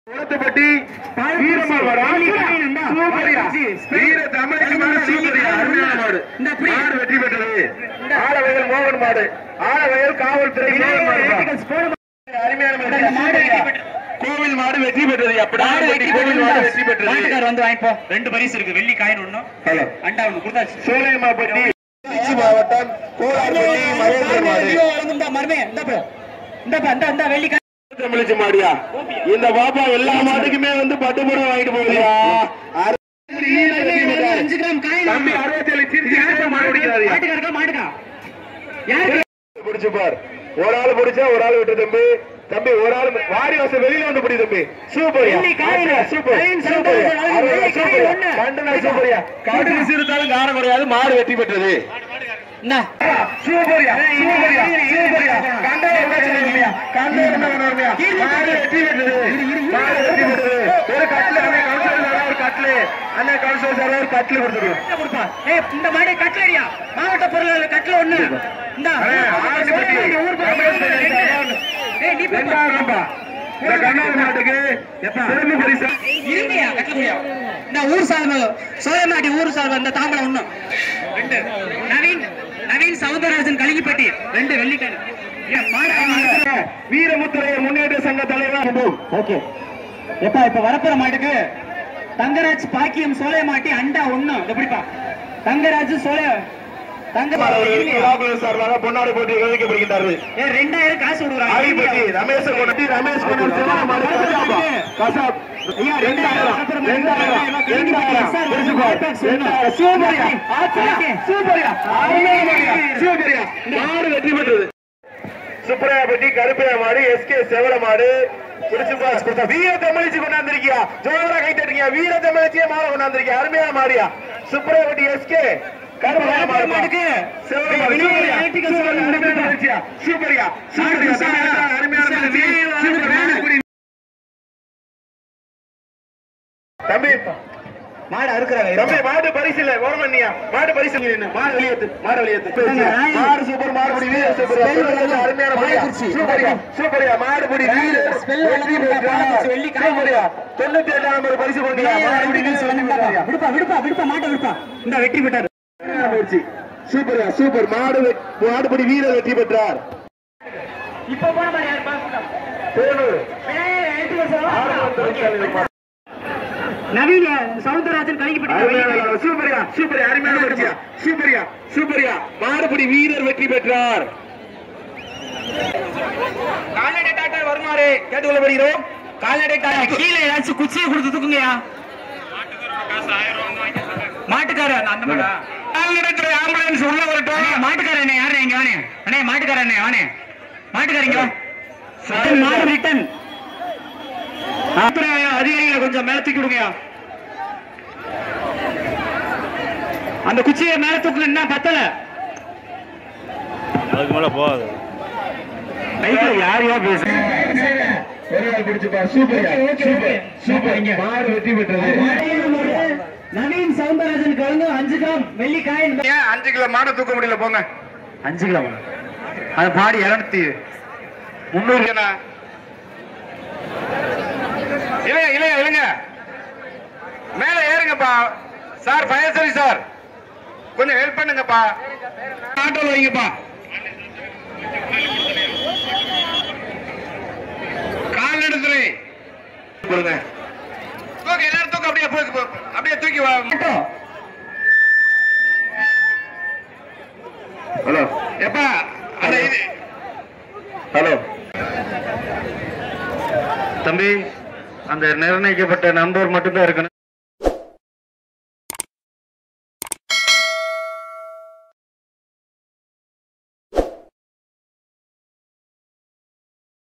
குளத்துப்பட்டி வீரமாடு மாடு. சூப்பரியா. வீர தமிழுக்கு மாடு சூப்பரியா. அருமையான மாடு. மாடு வெற்றி பெற்றது ஆலவயல் மோகன் மாடு ஆலவயல் காவல்துறை மோகன் மாடு அருமையான மாடு. சூப்பரியா. கோவில் மாடு வெற்றி பெற்றது அப்படி கோவில் மாடு வெற்றி பெற்றது மாட்டுக்கார் வந்து வாங்கிப்போ ரெண்டு பரிசு இருக்கு வெள்ளி காயின் ஒண்ணும் ஹலோ அண்டா ஒண்ணு கொடுத்தாச்சு சோலைமாப்பட்டி திருச்சி மாவட்டம் கோலார்பட்டி மகேந்திர மாடு மருமே இந்தப்ப இந்தப்ப இந்த இந்த வெள்ளி காயின் தமிழிச்சு மாடியா இந்த பாப்பா எல்லா மாட்டுக்குமே வந்து பட்டு புடவை வாங்கிட்டு போகுதியா அஞ்சு கிராம் காயின் தம்பி அறுபத்தி ஏழு திருச்சி மாடு பிடிக்காதியா மாட்டுக்காருக்கா மாட்டுக்கா யாருக்கு பிடிச்சு பார் ஒரு ஆள் பிடிச்சா ஒரு ஆள் விட்டு தம்பி தம்பி ஒரு ஆள் வாடி வாசல் வெளியில வந்து பிடி தம்பி சூப்பர்யா வெள்ளி காயின். சூப்பர் காயின் சூப்பர் சந்தோஷம். அது வெள்ளி காயின் ஒண்ணு. கண்டனா சூப்பர்யா காட்டு விசிறுத்தாலும் காரம் குறையாது மாடு வெற்றி பெற்றது என்ன சூப்பர்யா சூப்பர்யா சூப்பர்யா கண்டன இல்லையா கண்டன இல்லையா மாடு வெற்றி பெற்றது மாடு வெற்றி பெற்றது ஒரு கட்ல அண்ணே கவுன்சிலர் சார் ஒரு கட்ல அண்ணே கவுன்சிலர் சார் ஒரு கட்ல கொடுத்துருவோம் கொடுப்பா ஏய் இந்த மாடு கட்லடியா மாவட்ட பொருளாளர் கட்ல ஒண்ணு இந்த அண்ணே, ஆண்டிப்பட்டி, ரமேஷ் பள்ளி, ஏய் நீ போப்பா. ரெண்டாயிரம் ரூபாய் இந்த கண்ணாடி மாட்டுக்கு சிறப்பு பரிசு இருமையா கட்டக்கூடியா இந்த ஊர் சார்பு சோழமாட்டி ஊர் சார்பு இந்த தாம்பரம் ஒண்ணும் ரெண்டு நவீன் நவீன் சவுந்தரராஜன் கலிங்கிப்பட்டி ரெண்டு வெள்ளிக்காய் ஏன் மாடு வீரமுத்துறைய முன்னேற்ற சங்க தலைவர் ஓகே எப்பா இப்ப வரப்புற மாட்டுக்கு தங்கராஜ் பாக்கியம் சோலைமாட்டி அண்டா ஒண்ணு எப்படிப்பா தங்கராஜ் சோலை தங்க சார்பாக பொன்னாடு போட்டி கவனிக்கப்படுகின்றார்கள் ஏ ரெண்டாயிரம் காசு ஆதிபதி விடுறாங்க ரமேஷ் கொண்டு ரமேஷ் கொண்டு சிவன மாடு கசாபா. கசாப் ஐயா, ரெண்டாயிரம் ரெண்டாயிரம் ரெண்டாயிரம் பிரிச்சு பார். ரெண்டாயிரம் சூப்பர்யா ஆச்சரியா சூப்பர்யா அருமையான மாடியா. சூப்பர்யா மாடு வெற்றி பெற்றது சுப்பராயப்பட்டி கருப்பையா மாடு எஸ்கே செவல மாடு பிடிச்சு பார். வீர தமிழிச்சு கொண்டாந்துருக்கியா ஜோரா கை தட்டுங்க வீர தமிழிச்சியே மாலை கொண்டாந்துருக்கியா அருமையான மாடியா சுப்பராயப்பட்டி எஸ்கே கருப்பையா மாடு மாடுக்கு செவல மாடு சூப்பர்யா சூப்பர்யா அருமையான மாடியா சூப்பர்யா சூப்பர்யா தமிழா, அருமையான மாடு சூப்பர் மாடு தம்பி மாடு அறுக்குறாங்க தம்பி மாடு பரிசு இல்ல ஓரமண்ணியா மாடு பரிசு இல்ல என்ன மாடு வெளியேத்து மாடு வெளியேத்து மாடு சூப்பர் மாடு புடி வீர சூப்பர் அருமையான மாடியா சூப்பர்யா சூப்பர்யா மாடு புடி வீர வெற்றி பெற்றார். சூப்பர்யா தொண்ணூத்தி எட்டாம் நம்பர் பரிசு கொண்டியா மாடு புடி வீர சூப்பர்யா விடுப்பா விடுப்பா விடுப்பா மாட்டை விடுப்பா இந்த வெற்றி பெற்றாரு முயற்சி சூப்பர்யா சூப்பர் மாடு வெ- மாடுபடி வீரர் வெற்றி பெற்றார் இப்ப போன மாதிரி யாருப்பா தேனூர் ஏய், ஆறு நவீன சவுந்தரராஜன் கலிங்கிப்பட்டி அருமையான சூப்பரியா சூப்பரியா அருமையான பரிசியா சூப்பரியா சூப்பரியா மாடுபடி வீரர் வெற்றி பெற்றார் கால்நடை டாக்டர் வருமாறு கேட்டுக்கொள்ளப்படுகிறோம் கால்நடை டாக்டர் கீழே ஏதாச்சும் குச்சியை கொடுத்து தூக்குங்கயா மாட்டுக்கார அந்த மாடா கால்நடைத்துறை ஆம்புலன்ஸ் உள்ள வரட்டும் மாட்டுக்கார அண்ணே யாரு இங்க வானே அண்ணே மாட்டுக்கார அண்ணே வானே மாட்டுக்கார இங்க வா மாடு ரிட்டன் அதிகாரிகளை கொஞ்சம் மேல தூக்கி விடுங்கயா அந்த குச்சியை மேல தூக்குங்க என்ன பத்தல அதுக்கு மேல போகாது மைக்ல யாரையோ பேசு ஒரு ஆள் பிடிச்சுப்பா சூப்பரியா சூப்பர் சூப்பர் மாடு வெற்றி பெற்றது நவீன் சவுந்தரராஜனுக்கு வந்து அஞ்சு கிராம் வெள்ளி காயின் ஏன் அஞ்சு கிலோ மாடை தூக்க முடியல போங்க அஞ்சு கிலோ அது பாடி இருநூத்தி முன்னூறு இல்லைங்க இல்லைங்க இல்லைங்க மேல ஏறுங்கப்பா சார் ஃபயர் சர்வீஸ் சார் கொஞ்சம் ஹெல்ப் பண்ணுங்கப்பா ஆட்டோல வைங்கப்பா கால்நடைத்துறை கொடுங்க தூக்கு எல்லாரும் தூக்கு அப்படியே போய் போ- அப்படியே தூக்கி வா ஹலோ எப்பா அந்த இது ஹலோ தம்பி அந்த நிர்ணயிக்கப்பட்ட நம்பர் மட்டும்தான் இருக்கணும்